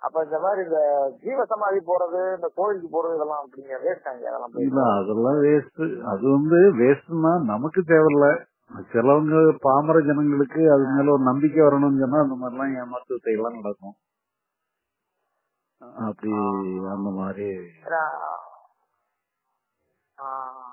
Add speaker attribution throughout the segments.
Speaker 1: அப்ப இந்த மாதிரி இந்த ஜீவ சமாதி போறது இந்த கோயிலுக்கு போறது இதெல்லாம் அப்படிங்க வேஸ்டாங்க அதெல்லாம் போய்.
Speaker 2: இல்ல அதெல்லாம் வேஸ்ட் அது வந்து வேஸ்ட்னா நமக்கு தேவையில்ல சிலவங்க பாமர ஜனங்களுக்கு அது மேல ஒரு நம்பிக்கை வரணும்னு சொன்னா அந்த மாதிரிலாம் ஏமாத்து எல்லாம் நடக்கும் அப்படி அந்த மாதிரி
Speaker 1: ஏன்னா, ஆ,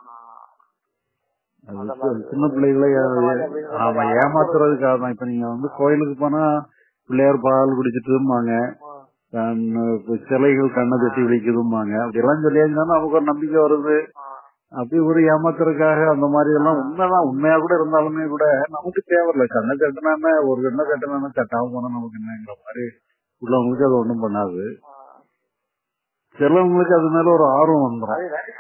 Speaker 2: அது
Speaker 1: அந்த
Speaker 2: சி-
Speaker 1: மாதிரி
Speaker 2: சின்ன பிள்ளைகளை
Speaker 1: அந்த மாதிரி அப்படிங்கிற
Speaker 2: ஆமா
Speaker 1: மாதிரி
Speaker 2: ஏமாத்துறதுக்காக தான் இப்ப நீங்க வந்து கோயிலுக்கு போனா பிள்ளையார் பால் குடிச்சிட்டுமாங்க சிலைகள் கண்ணை தட்டி விழிக்குதும்பாங்க அப்படி எல்லாம் சொல்லியாச்சுன்னா நமக்கு ஒரு நம்பிக்கை வருது
Speaker 1: ஆ,
Speaker 2: அப்படி ஒரு ஏமாத்துறதுக்காக அந்த மாதிரி எல்லாம் உண்மைதான் உண்மையா கூட இருந்தாலுமே கூட நமக்கு தேவையில்ல கண்ணை கட்டினா ஒரு கண்ணை கட்டினா கட்டாம போனா நமக்கு என்னங்கிற மாதிரி உள்ளவங்களுக்கு அது ஒண்ணும் பண்ணாது
Speaker 1: ஆ.
Speaker 2: சிலவங்களுக்கு அது மேல ஒரு ஆர்வம் வந்துடும்
Speaker 1: அது நிறைய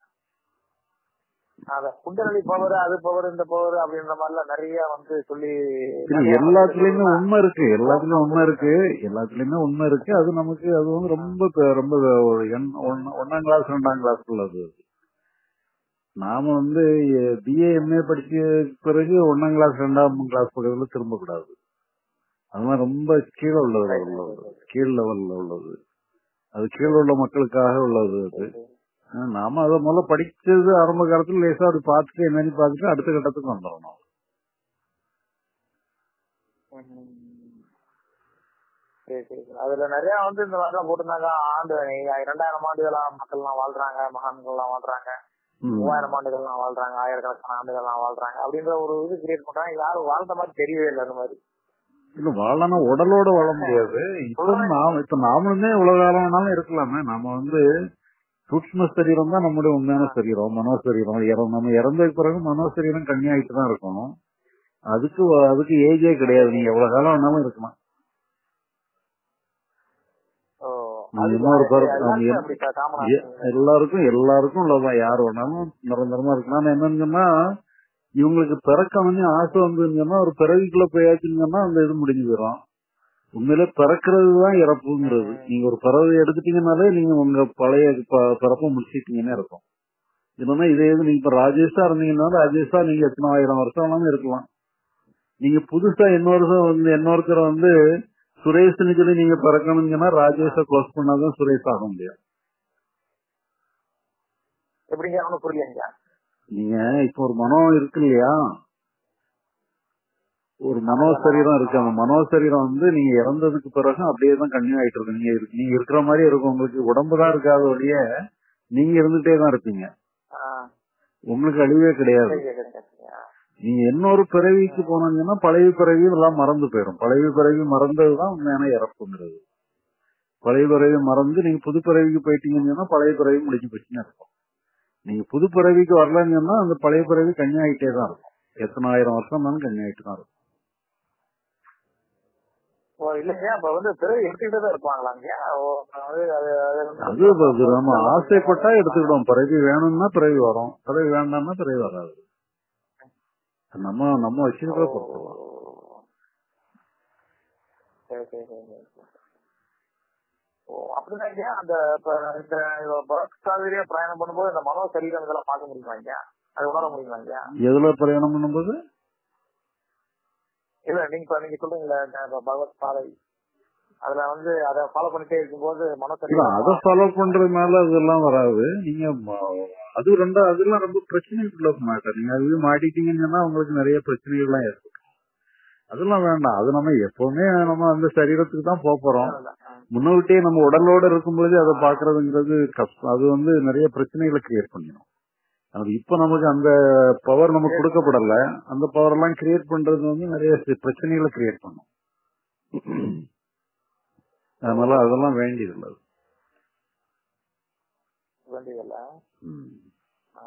Speaker 1: அத குண்டலி பவர் அது பவர் இந்த பவர் அப்படின்ற மாதிரிலாம் நிறைய வந்து சொல்லி
Speaker 2: இல்ல
Speaker 1: நிறைய
Speaker 2: எல்லாத்துலயுமே
Speaker 1: வந்து
Speaker 2: உண்மை இருக்கு எல்லாத்துலயும் உண்மை இருக்கு எல்லாத்துலயுமே உண்மை இருக்கு அது நமக்கு அது வந்து ரொம்ப பெ- ரொம்ப ஒரு எண்- ஒண்ணா- ஒண்ணாம் கிளாஸ் ரெண்டாம் கிளாஸ் உள்ளது நாம வந்து பிஏ எம்ஏ படிச்ச பிறகு ஒண்ணாம் கிளாஸ் ரெண்டாம் கிளாஸ் பக்கத்துல திரும்ப கூடாது அது மாதிரி ரொம்ப கீழே உள்ளது உள்ளது கீழ் லெவல்ல உள்ளது அது கீழே உள்ள மக்களுக்காக உள்ளது அது அஹ் நாம அதை முதல்ல படிச்சது ஆரம்ப காலத்துல லேசா அது பார்த்துட்டு என்னன்னு பார்த்துட்டு அடுத்த கட்டத்துக்கு வந்துடணும்
Speaker 1: ம்ஹும். சரி சரி சரி. அதுல நிறைய வந்து இந்த மாதிரிலாம் போட்டிருந்தாங்க ஆண்டு இரண்டாயிரம் ஆண்டுகளா மக்கள் எல்லாம் வாழ்றாங்க மகான்கள் எல்லாம் வாழ்றாங்க
Speaker 2: ம்.
Speaker 1: மூவாயிரம் ஆண்டுகள் எல்லாம் வாழ்றாங்க ஆயிரக்கணக்கான ஆண்டுகள் எல்லாம் வாழ்றாங்க அப்படின்ற ஒரு இது கிரியேட் பண்றாங்க யாரும் வாழ்ந்த மாதிரி தெரியவே இல்லை அந்த மாதிரி
Speaker 2: இல்ல வாழனா உடலோட வாழ முடியாது இப்ப நாம இப்ப நாமளுமே இவ்வளவு காலம் வேணாலும் இருக்கலாமே நாம வந்து சூக்ம சரீரம் தான் நம்முடைய உண்மையான சரீரம் மனோசரீரம் இற- நம்ம இறந்ததுக்கு பிறகு மனோசரீரம் கம்மியாயிட்டு தான் இருக்கும் அதுக்கு வ- அதுக்கு ஏஜே கிடையாது நீங்க எவ்வளவு காலம் வேணாலும் இருக்கலாம்
Speaker 1: ஓ,
Speaker 2: நீங்க
Speaker 1: அது
Speaker 2: இன்னொரு பிறப்பு-
Speaker 1: எல்லாருக்கும்
Speaker 2: அது
Speaker 1: அப்படி காமனா
Speaker 2: எ- எல்லாருக்கும் எல்லாருக்கும் உள்ளதான் யார் வேணாலும் நிரந்தரமா இருக்கலாம் ஆனா என்னன்னு சொன்னா இவங்களுக்கு பிறக்கணும்னு ஆசை வந்துன்னு சொன்னா ஒரு பிறவிக்குள்ள போயாச்சுன்னு சொன்னா அந்த இது முடிஞ்சு போயிடும் உண்மையில பிறக்கிறது தான் இறப்புங்கிறது நீங்க ஒரு பிறவை எடுத்துட்டீங்கனாலே நீங்க உங்க பழைய ப- பிறப்பை முடிச்சிட்டீங்கன்னு இருக்கும் இல்லைன்னா இதே இது நீங்க இப்ப ராஜேஷா இருந்தீங்கன்னா ராஜேஷா நீங்க எத்தனை ஆயிரம் வருஷம் வேணாலும் இருக்கலாம் நீங்க புதுசா இன்னொரு வந்து இன்னொருத்தர் வந்து சுரேஷ்னு சொல்லி நீங்க பிறக்கணுங்கன்னா ராஜேஷை க்ளோஸ் பண்ணாதான் சுரேஷ் ஆக முடியும்
Speaker 1: எப்படிங்க அவனுக்கு புரியலைங்க
Speaker 2: நீங்க இப்ப ஒரு மனம் இருக்கு இல்லையா ஒரு மனோசரீரம் இருக்கு அந்த மனோசரீரம் வந்து நீங்க இறந்ததுக்கு பிறகு அப்படியே தான் கன்னியூ ஆயிட்டு இருக்கு நீங்க இருக்கு- நீங்க இருக்கிற மாதிரி இருக்கும் உங்களுக்கு உடம்பு தான் இருக்காத ஒழிய நீங்க இருந்துட்டே தான் இருப்பீங்க
Speaker 1: ஆ,
Speaker 2: உங்களுக்கு அழிவே கிடையாது
Speaker 1: சரிங்க, சரிங்க, சரிங்க.
Speaker 2: நீங்க இன்னொரு பிறவிக்கு போனீங்கன்னா பழைய பிறவி எல்லாம் மறந்து போயிடும் பழைய பிறவி மறந்ததுதான் உண்மையான இறப்புங்கிறது பழைய பிறவி மறந்து நீங்க புது பிறவிக்கு போயிட்டீங்கன்னு சொன்னா பழைய பிறவி முடிஞ்சு போச்சுன்னு இருக்கும் நீங்க புது பிறவிக்கு வரலன்னு சொன்னா அந்த பழைய பிறவி கன்னியாயிட்டே தான் இருக்கும் எத்தனை ஆயிரம் வருஷம் இருந்தாலும் கன்னியாயிட்டு தான் இருக்கும்
Speaker 1: ஓ இல்லைங்க அப்ப வந்து பிறகு எடுத்துக்கிட்டே தான் இருப்பாங்களாங்க ஓ அது அது அது வந்து-
Speaker 2: அது அது நம்ம ஆசைப்பட்டா எடுத்துக்கிடுவோம் பிறவி வேணும்னா பிறவி வரும் பிறவி வேண்டாம்னா பிறவி வராது நம்ம நம்ம வச்சிருக்கிற பொறுத்துதான்
Speaker 1: சரி, சரி, சரி, சரி, சரி. ஓ அப்படிதாங்க அந்த இப்ப இந்த பரத்காவிரியா பிரயாணம் பண்ணும்போது இந்த மனோ சரீரம் இதெல்லாம் பார்க்க முடியுமாங்க அது உணர முடியுமாங்க
Speaker 2: எதுல பிரயாணம் பண்ணும்போது
Speaker 1: இல்ல நீங்க இப்ப நீங்க சொல்றீங்களா இந்த பகவத் பாதை அதுல வந்து அதை ஃபாலோ பண்ணிட்டே இருக்கும்போது மனோ
Speaker 2: இல்ல
Speaker 1: சரீரம்
Speaker 2: அதை ஃபாலோ பண்றதுனால அதெல்லாம் வராது நீங்க ம- அது ரெண்டா அதெல்லாம் ரொம்ப பிரச்சனைக்குள்ள மாட்டேன் நீங்க அது மாட்டிட்டீங்கன்னு சொன்னா உங்களுக்கு நிறைய பிரச்சனைகள்லாம் ஏற்படும் அதெல்லாம் வேண்டாம் அது நம்ம எப்பவுமே நம்ம அந்த சரீரத்துக்கு தான் போக போறோம் முன்னோட்டே நம்ம உடலோட இருக்கும் பொழுது அதை பாக்குறதுங்கிறது கஷ்டம் அது வந்து நிறைய பிரச்சனைகளை கிரியேட் பண்ணிடும் அது இப்ப நமக்கு அந்த பவர் நமக்கு கொடுக்கப்படல அந்த பவர் எல்லாம் கிரியேட் பண்றது வந்து நிறைய சி- பிரச்சனைகளை கிரியேட் பண்ணும் அதனால அதெல்லாம் வேண்டியதில்லை அது.
Speaker 1: வேண்டியதில்ல
Speaker 2: ம்.
Speaker 1: ஆ.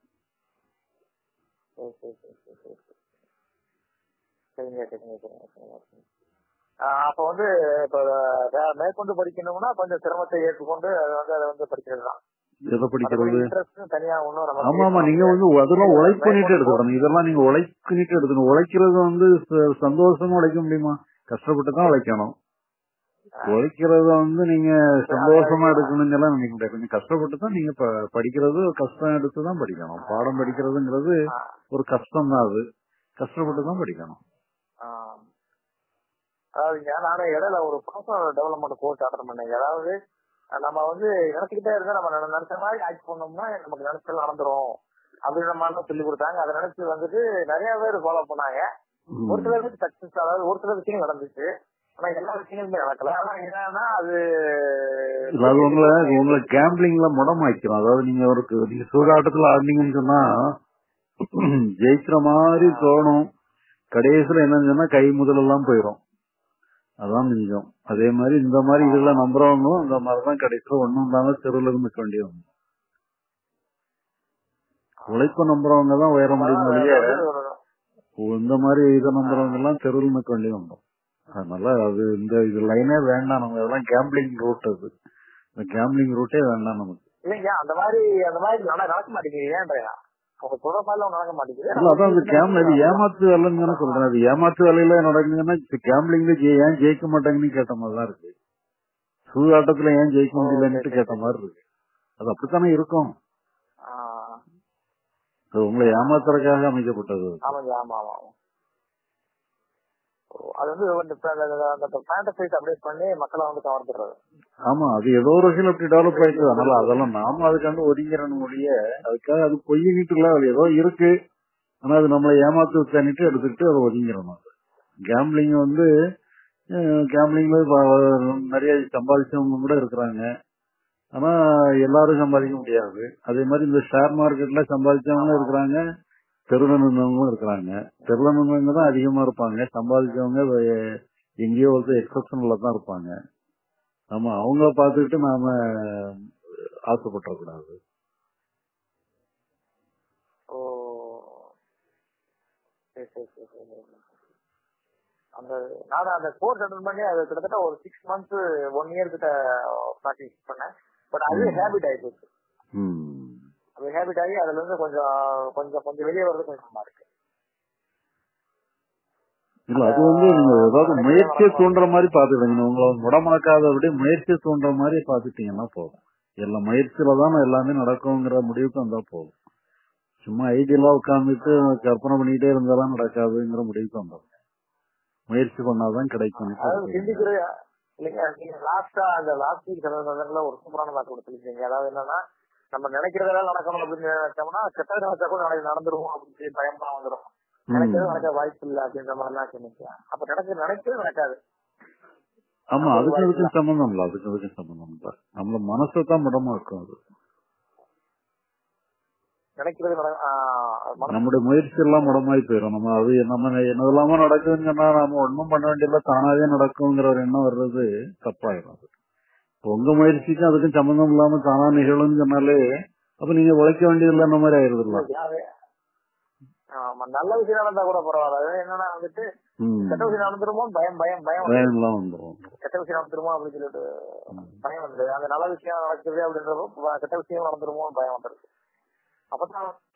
Speaker 1: சரி சரி சரி சரி சரி சரி. சரிங்க சரிங்க சரிங்க சரிங்க சரிங்க. ஆ, அப்ப வந்து இப்ப வே- மேற்கொண்டு படிக்கணும்னா கொஞ்சம் சிரமத்தை ஏற்றுக்கொண்டு அதை வந்து அதை வந்து படிக்கிறது தான்
Speaker 2: எதை படிக்கிறது
Speaker 1: இன்ட்ரெஸ்ட் தனியா ஒன்றும் நம்ம
Speaker 2: ஆமா ஆமா நீங்க வந்து அதெல்லாம் உழைப்பு பண்ணிட்டு எடுத்துக்கணும் இதெல்லாம் நீங்க உழைப்பிட்டு எடுத்துக்கணும் உழைக்கிறது வந்து ச- சந்தோஷமா உழைக்க முடியுமா கஷ்டப்பட்டு தான் உழைக்கணும் உழைக்கிறத வந்து நீங்க சந்தோஷமா எடுக்கணும்னு எல்லாம் நினைக்க முடியாது கொஞ்சம் கஷ்டப்பட்டு தான் நீங்க ப- படிக்கிறது கஷ்டம் எடுத்து தான் படிக்கணும் பாடம் படிக்கிறதுங்கிறது
Speaker 1: ஆ,
Speaker 2: ஒரு கஷ்டம் தான் அது கஷ்டப்பட்டு தான் படிக்கணும்
Speaker 1: ஆ. அதாவது நானும் இடையில ஒரு பர்சனல் டெவலப்மெண்ட் கோர்ஸ் அட்டன் பண்ணேங்க அதாவது நம்ம வந்து நினைச்சுக்கிட்டே இருந்தா நம்ம நினை- நினைச்ச மாதிரி ஆக்ட் பண்ணோம்னா நமக்கு நினைச்சது நடந்துரும் அப்படின்ற மாதிரி சொல்லி கொடுத்தாங்க அதை நினைச்சு வந்துட்டு நிறைய பேர் ஃபாலோ பண்ணாங்க
Speaker 2: ம்.
Speaker 1: ஒரு சிலருக்கு சக்சஸ் அதாவது ஒரு சில விஷயங்கள் நடந்துச்சு ஆனா எல்லா விஷயங்களுமே நடக்கல ஆனா என்னன்னா அது
Speaker 2: இல்ல, அது உங்களை உங்களை கேம்பிளிங்ல முடமாக்கிறோம் அதாவது நீங்க ஒரு நீங்க சூதாட்டத்துல ஆடினீங்கன்னு சொன்னா ஜெயிக்கிற மாதிரி தோணும் கடைசியில என்னன்னு சொன்னா கை முதலெல்லாம் போயிடும் அதான் மிஞ்சம் அதே மாதிரி இந்த மாதிரி இதுல நம்புறவங்களும் இந்த மாதிரிதான் கடைசியில ஒண்ணும் இல்லாம தெருவுல இருந்து நிக்க வேண்டியது உழைப்ப நம்புறவங்க தான் உயர முடியும் ஒழிய இந்த மாதிரி இதை நம்புறவங்க எல்லாம் தெருவில் நிற்க வேண்டியது வந்தோம் அதனால அது இந்த இது லைனே வேண்டாம் நம்ம இதெல்லாம் கேம்பிளிங் ரூட் அது இந்த கேம்பிளிங் ரூட்டே வேண்டாம் நமக்கு
Speaker 1: இல்லைங்க அந்த மாதிரி அந்த மாதிரி நட- நடக்க மாட்டேங்குது ஏன்றையா அவங்க சொல்ற மாதிரி நடக்க மாட்டேங்குது
Speaker 2: இல்ல அதான் அந்த கேம் இது ஏமாத்து வேலைன்னு தானே சொல்றேன் அது ஏமாத்து வேலையில நடக்குதுன்னா கேம்பிளிங்ல ஏன் ஜெயிக்க மாட்டாங்கன்னு கேட்ட மாதிரி தான் இருக்கு சூதாட்டத்துல ஏன் ஜெயிக்க முடியலன்னுட்டு கேட்ட மாதிரி இருக்கு அது அப்படித்தானே இருக்கும்
Speaker 1: ஆஹ்
Speaker 2: அது உங்களை ஏமாத்துறதுக்காக அமைக்கப்பட்டது அது.
Speaker 1: ஆமாங்க ஆமா ஆமா ஆமா. ஓ, அது வந்து இந்த ப- அந்த- அந்த ஃபேண்டசைஸ் அப்டேட் பண்ணி மக்களை வந்து கவர்ந்துடுறது
Speaker 2: ஆமா அது ஏதோ ஒரு வகையில் அப்படி டெவலப் ஆயிடுது அதனால அதெல்லாம் நாம அதுக்காண்டு ஒதுங்கிறணும் ஒழிய அதுக்காக அது பொய்யிட்டு இல்ல அது ஏதோ இருக்கு ஆனா அது நம்மளை ஏமாத்து தண்ணிட்டு எடுத்துக்கிட்டு அதை ஒதுங்கிறணும் கேம்பிளிங் வந்து கேம்பிளிங்ல நிறைய சம்பாதிச்சவங்க கூட இருக்கிறாங்க ஆனா எல்லாரும் சம்பாதிக்க முடியாது அதே மாதிரி இந்த ஷேர் மார்க்கெட்ல சம்பாதிச்சவங்க இருக்கிறாங்க தெருல நின்றவங்களும் இருக்கிறாங்க தெருல நின்றவங்க தான் அதிகமா இருப்பாங்க சம்பாதிச்சவங்க வே- எங்கேயோ ஒருத்தர் எக்ஸப்ஷன்ல தான் இருப்பாங்க நம்ம அவங்கள பார்த்துக்கிட்டு நாம ஆசைப்பட்ட கூடாது
Speaker 1: ஓ சரி சரி சரி சரி சரி. அந்த நானும் அந்த கோர்ஸ் அட்டன் பண்ணி அது கிட்டத்தட்ட ஒரு சிக்ஸ் மந்த்ஸ் ஒன் இயர் கிட்ட ப்ராக்டிஸ் பண்ணேன் பட் அது
Speaker 2: ம்.
Speaker 1: ஹேபிட் ஆயிடுச்சு
Speaker 2: ம்.
Speaker 1: அது ஹேபிட் ஆகி அதுல இருந்து கொஞ்சம் கொஞ்சம் கொஞ்சம் வெளியே வர்றது கொஞ்சம் நல்லா இருக்கு
Speaker 2: இல்ல அது வந்து நீங்க ஏதாவது முயற்சியை தூண்டுற மாதிரி பாத்துக்கிட்டீங்க உங்களை முடமாக்காதபடி முயற்சியை தூண்டுற மாதிரி பாத்துட்டீங்கன்னா போதும் எல்லா முயற்சியில தான் எல்லாமே நடக்குங்கிற முடிவுக்கு வந்தா போதும் சும்மா ஐடியலா உட்கார்ந்துட்டு கற்பனை பண்ணிக்கிட்டே இருந்தாலும் நடக்காதுங்கிற முடிவுக்கு வந்தோம் முயற்சி பண்ணாதான் கிடைக்கும்
Speaker 1: அதாவது சிந்திக்கிற இல்லைங்க நீங்க லாஸ்டா அந்த லாஸ்ட் வீக் சொன்னதுல ஒரு சூப்பரான வாக்கு கொடுத்துருக்கீங்க அதாவது என்னன்னா நம்ம நினைக்கிறதெல்லாம் நடக்கணும் அப்படின்னு நினைச்சோம்னா கெட்டது நினைச்சா கூட நாளைக்கு நடந்துருவோம் அப்படின்னு சொல்லி பயமா வந்துடும் நினைக்கிறது நடக்க வாய்ப்பு இல்லை அப்படின்ற மாதிரி எல்லாம் சொன்னீங்க அப்ப நடக்க நினைக்கிறது நடக்காது
Speaker 2: ஆமா அதுக்கு அதுக்கும் சம்பந்தம் இல்ல அதுக்கு அதுக்கும் சம்பந்தம் இல்ல நம்மள மனசை தான் முடமாக்கும் அது
Speaker 1: நினைக்கிறது நட- ஆஹ் மனசு
Speaker 2: நம்முடைய முயற்சி எல்லாம் முடமாய் போயிடும் நம்ம அது நம்ம என்னதெல்லாமோ நடக்குதுன்னு சொன்னா நாம ஒண்ணும் பண்ண வேண்டியதில்ல தானாவே நடக்குங்கிற ஒரு எண்ணம் வர்றது தப்பாயிரும் அது இப்ப உங்க முயற்சிக்கும் அதுக்கும் சம்பந்தம் இல்லாம தானா நிகழும்னு சொன்னாலே அப்ப நீங்க உழைக்க வேண்டியதில்லை அந்த மாதிரி ஆயிருதுல்ல
Speaker 1: யாரு- ஆமா நல்ல விஷயம் நடந்தா கூட பரவாயில்ல அது என்னன்னா வந்துட்டு
Speaker 2: ம்.
Speaker 1: கெட்ட விஷயம் நடந்துருமோ பயம் பயம் பயம் வந்துரும்.
Speaker 2: பயம் எல்லாம் வந்துரும்
Speaker 1: கெட்ட விஷயம் நடந்துருமோ அப்படின்னு சொல்லிட்டு பயம் வந்துருது அந்த நல்ல விஷயம் நடக்குது அப்படின்றப்போ ப- கெட்ட விஷயம் நடந்துருமோ பயம் வந்துருது அப்பதான்